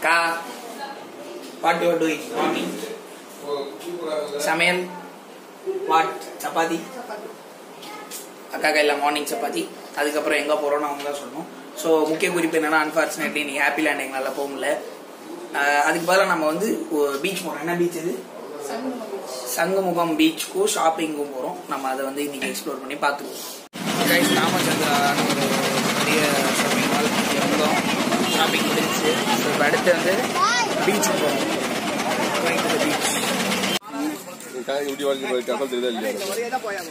அக்கா what you doing morning சமையல் what chapati அக்கா கையில் மார்னிங் சப்பாத்தி அதுக்கப்புறம் எங்கே போகிறோம்னு அவங்க தான் சொல்லணும் ஸோ முக்கிய குறிப்பு என்னன்னா அன்ஃபார்ச்சுனேட்லி நீ ஹாப்பி லேண்ட் எங்களால் போக முடியல அஹ் அதுக்கு பதிலாக நம்ம வந்து பீச் போகிறோம் என்ன பீச் இது சங்கமுகம் பீச்சுக்கும் ஷாப்பிங்கும் போகிறோம் நம்ம அதை வந்து இன்னைக்கு எக்ஸ்ப்ளோர் பண்ணி பார்த்துக்குவோம் கைஸ் ராமச்சந்திரான ஒரு பெரிய ஷாப்பிங் மால் இருந்தோம் ஷாப்பிங் முடிஞ்சிச்சு ஸோ இப்போ அடுத்து வந்து பீச்சுக்கு போகிறோம் பீச் இப்படி வாழ்க்கை கப்பல் தெரியுதா இல்லையா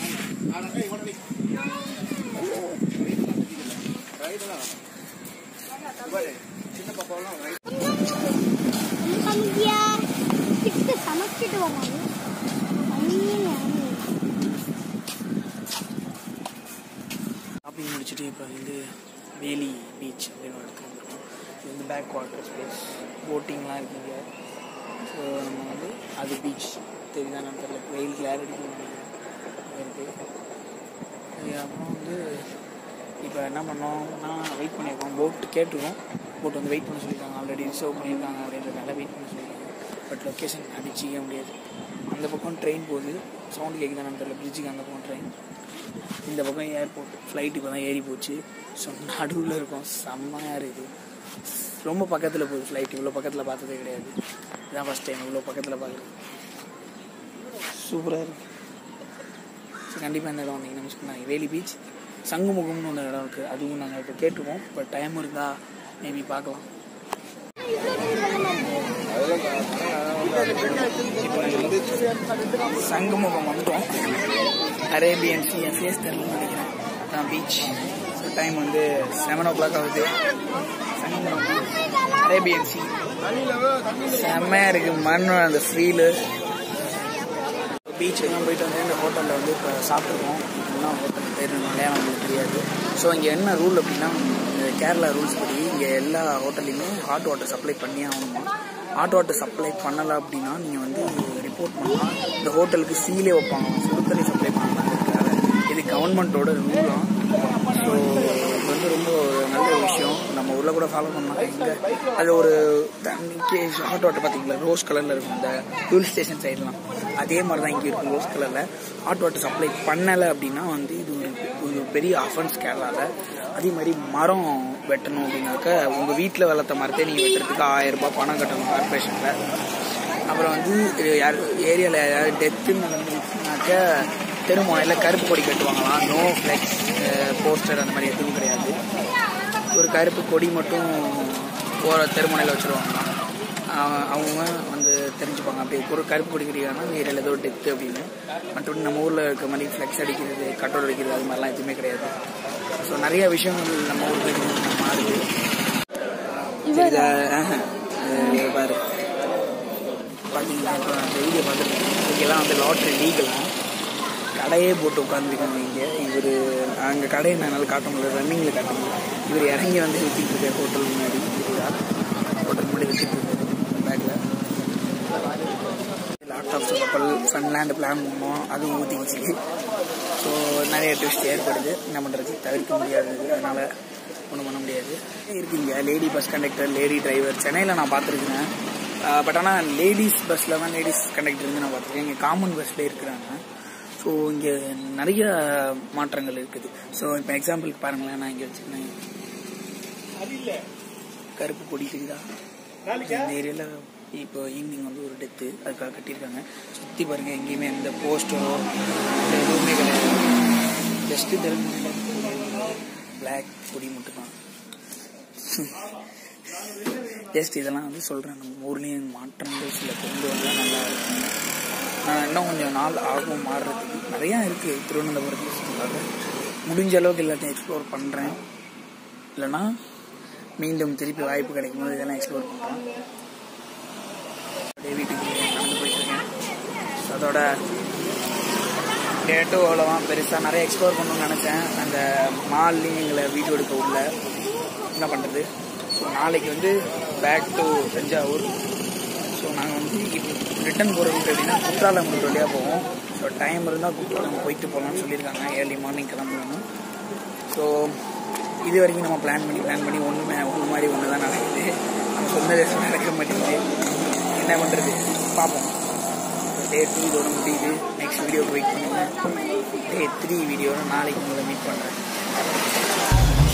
சமைக்கியா கிட்ட சமைச்சிட்டு வராங்க ஐயே, ஷாப்பிங் முடிச்சுட்டு இப்போ வந்து வேலி பீச் அப்படின்னு ஒரு இடத்துல இருக்கோம் இது வந்து பேக் வாட்டர் ஸ்பேஸ் போட்டிங்லாம் இருக்குங்க ஸோ நம்ம வந்து அது பீச் தெரியுதா நம்ம தெரியல வெயில் கிளாரிட்டி இருக்குது அப்புறம் வந்து இப்போ என்ன பண்ணோம்னா வெயிட் பண்ணியிருக்கோம் போட் கேட்டிருக்கோம் போட் வந்து வெயிட் பண்ண சொல்லியிருக்காங்க ஆல்ரெடி ரிசர்வ் பண்ணியிருக்காங்க அப்படின்றதுனால வெயிட் பண்ண சொல்லியிருக்காங்க பட் லொக்கேஷன் அடிச்சிக்க முடியாது அந்த பக்கம் ட்ரெயின் போகுது சவுண்டு கேட்குதானு தெரியல பிரிட்ஜுக்கு அந்த பக்கம் ட்ரெயின் இந்த பக்கம் ஏர்போர்ட் ஃப்ளைட் இப்போ தான் ஏறி போச்சு ஸோ நடுவில் இருக்கும் செம்மையாக இருக்குது ரொம்ப பக்கத்தில் போகுது ஃப்ளைட் இவ்வளோ பக்கத்தில் பார்த்ததே கிடையாது இதான் ஃபஸ்ட் டைம் இவ்வளோ பக்கத்தில் பார்க்குறது சூப்பராக இருக்குது ஸோ கண்டிப்பாக இந்த இடம் வந்தீங்கன்னா மிஸ் பண்ணாங்க வேலி பீச் சங்குமுகம்னு ஒன்று இடம் இருக்குது அதுவும் நாங்கள் இப்போ கேட்டிருக்கோம் பட் டைம் இருந்தால் மேபி பார்க்கலாம் இப்போ வந்து சங்குமுகம் வந்துட்டோம் அரேபியன் சி என் ஃபேஸ் தெரியலன்னு நினைக்கிறேன் அதான் பீச் ஸோ டைம் வந்து seven o'clock Shankumugham beach. Arabian sea செம்மையாக இருக்குது மண் அந்த ஃபீலு பீச்சுக்கெல்லாம் போயிட்டு வந்து இந்த ஹோட்டலில் வந்து இப்போ சாப்பிட்ருக்கோம் என்ன ஹோட்டல் பேர் மலையாளம் நம்மளுக்கு தெரியாது ஸோ இங்கே என்ன ரூல் அப்படின்னா இந்த கேரளா ரூல்ஸ் படி இங்கே எல்லா ஹோட்டல்லையுமே ஹாட் வாட்டர் சப்ளை பண்ணியே ஆகணுமா ஹாட் வாட்டர் சப்ளை பண்ணலை அப்படின்னா நீங்கள் வந்து ரிப்போர்ட் பண்ணலாம் இந்த ஹோட்டலுக்கு சீலே வைப்பாங்க சுடு தண்ணி சப்ளை பண்ணலாம் இது கவர்மெண்ட்டோட ரூலாம் ஸோ இது வந்து ரொம்ப ஒரு நல்ல ஒரு விஷயம் நம்ம ஊரில் கூட ஃபாலோ பண்ணலாம் இங்கே அது ஒரு தண்ணிக்கு ஹாட் வாட்டர் பார்த்தீங்களா ரோஸ் கலரில் இருக்கும் இந்த ஹில் ஸ்டேஷன் சைட்லாம் அதே மாதிரி தான் இங்கே இருக்கும் ரோஸ் கலரில் ஹாட் வாட்டர் சப்ளை பண்ணலை அப்படின்னா வந்து இது ஒரு ஒரு பெரிய அஃபென்ஸ் கேரளாவில் அதே மாதிரி மரம் வெட்டணும் அப்படின்னாக்க உங்கள் வீட்டில் வளர்த்த மரத்தை நீங்கள் வெட்டுறதுக்கு ஆயிரம் ரூபாய் பணம் கட்டணும் கார்பரேஷனில் அப்புறம் வந்து இது யார் ஏரியாவில் யாராவது டெத்துன்னு நடந்துச்சுனாக்க தெருமுனையில் கருப்பு கொடி கட்டுவாங்களாம் நோ ஃப்ளெக்ஸ் போஸ்டர் அந்த மாதிரி எதுவும் கிடையாது ஒரு கருப்பு கொடி மட்டும் போகிற தெருமுனையில் வச்சுருவாங்களாம் அவ- அவங்க வந்து தெரிஞ்சுப்பாங்க அப்படி ஒரு கருப்பு கொடி கட்டிக்காங்கன்னா அந்த ஏரியாவில் ஏதோ டெத்து அப்படின்னு மற்றபடி நம்ம ஊரில் இருக்க மாதிரி ஃப்ளெக்ஸ் அடிக்கிறது கட்டோடு அடிக்கிறது அது மாதிரிலாம் எதுவுமே கிடையாது ஸோ நிறைய விஷயங்கள் நம்ம ஊருக்கு மாறுது தெரியுதா? ஆஹா. இது பாரு பார்த்தீங்கன்னா இப்போ அந்த வீடியோ பார்த்துருக்கேன் இங்கெல்லாம் வந்து லாட்ரி லீகலாம் கடையே போட்டு உட்காந்துருக்காங்க இங்கே இவர் அங்கே கடையை என்னால் காட்ட முடியல ரன்னிங்கில் காட்ட முடியல இவர் இறங்கி வந்து விற்றிட்டு இருக்காரு ஹோட்டல் முன்னாடி தெரியுதா ஹோட்டல் முன்னாடி விற்றிட்டு இருக்காரு பேக்கில் லேப்டாப் கப்பல் ஃபன்லேண்டு பிளான் பண்ணோம் அதுவும் ஊற்றிக்கிச்சு ஸோ நிறைய ட்விஸ்ட் ஏற்படுது என்ன பண்ணுறது தவிர்க்க முடியாது அதனால் ஒன்றும் பண்ண முடியாது இருக்குங்க lady bus conductor lady driver சென்னையில் நான் பார்த்துருக்கேன் பட் ஆனால் லேடிஸ் பஸ்ஸில் தான் லேடிஸ் கண்டக்டர் இருந்து நான் பார்த்துருக்கேன் இங்கே காமன் பஸ்ஸில் இருக்கிறாங்க ஸோ இங்கே நிறைய மாற்றங்கள் இருக்குது ஸோ இப்போ எக்ஸாம்பிளுக்கு பாருங்களேன் நான் இங்கே வச்சுருக்கேன் கருப்பு கொடி தெரியுதா இந்த ஏரியாவில் இப்போ ஈவினிங் வந்து ஒரு டெத்து அதுக்காக கட்டியிருக்காங்க சுற்றி பாருங்க எங்கேயுமே எந்த போஸ்டரோ எதுவுமே கிடையாது ஜஸ்ட்டு தெலுங்கு பிளாக் கொடி மட்டும்தான் ஜஸ்ட் இதெல்லாம் வந்து சொல்கிறேன் நம்ம ஊர்லேயும் மாற்றங்கள் சில கொண்டு வந்தால் நல்லா இருக்கும் நான் இன்னும் கொஞ்சம் நாள் ஆகும் மாறுறதுக்கு நிறையா இருக்குது திருவனந்தபுரத்தில் சுற்றுலாவில் முடிஞ்ச அளவுக்கு எல்லாத்தையும் எக்ஸ்ப்ளோர் பண்ணுறேன் இல்லைன்னா மீண்டும் திருப்பி வாய்ப்பு கிடைக்கும் போது இதெல்லாம் எக்ஸ்ப்ளோர் பண்ணுறேன் அப்படியே வீட்டுக்கு நடந்து போயிட்டுருக்கேன் ஸோ அதோட டேட்டும் அவ்வளோதான் பெருசாக நிறைய எக்ஸ்ப்ளோர் பண்ணணும்னு நினச்சேன் அந்த மால்லையும் எங்களை வீடியோ எடுக்க உள்ள என்ன பண்ணுறது ஸோ நாளைக்கு வந்து பேக் டு தஞ்சாவூர் ஸோ நாங்கள் வந்து ரிட்டர்ன் போகிறது எப்படின்னா குற்றாலம் route வழியாக போவோம் ஸோ டைம் இருந்தால் குற்றாலம் போயிட்டு போகலான்னு சொல்லியிருக்காங்க ஏர்லி மார்னிங் கிளம்பணும் ஸோ இது வரைக்கும் நம்ம பிளான் பண்ணி பிளான் பண்ணி ஒன்று ஒன்று மாதிரி ஒன்று தான் நடக்குது நம்ம சொன்னது எதுவும் நடக்க மாட்டேங்குது என்ன பண்ணுறது பார்ப்போம் டே டூ இதோட முடியுது நெக்ஸ்ட் வீடியோக்கு வெயிட் பண்ணுங்கள் டே த்ரீ வீடியோவில் நாளைக்கு உங்களை மீட் பண்ணுறேன்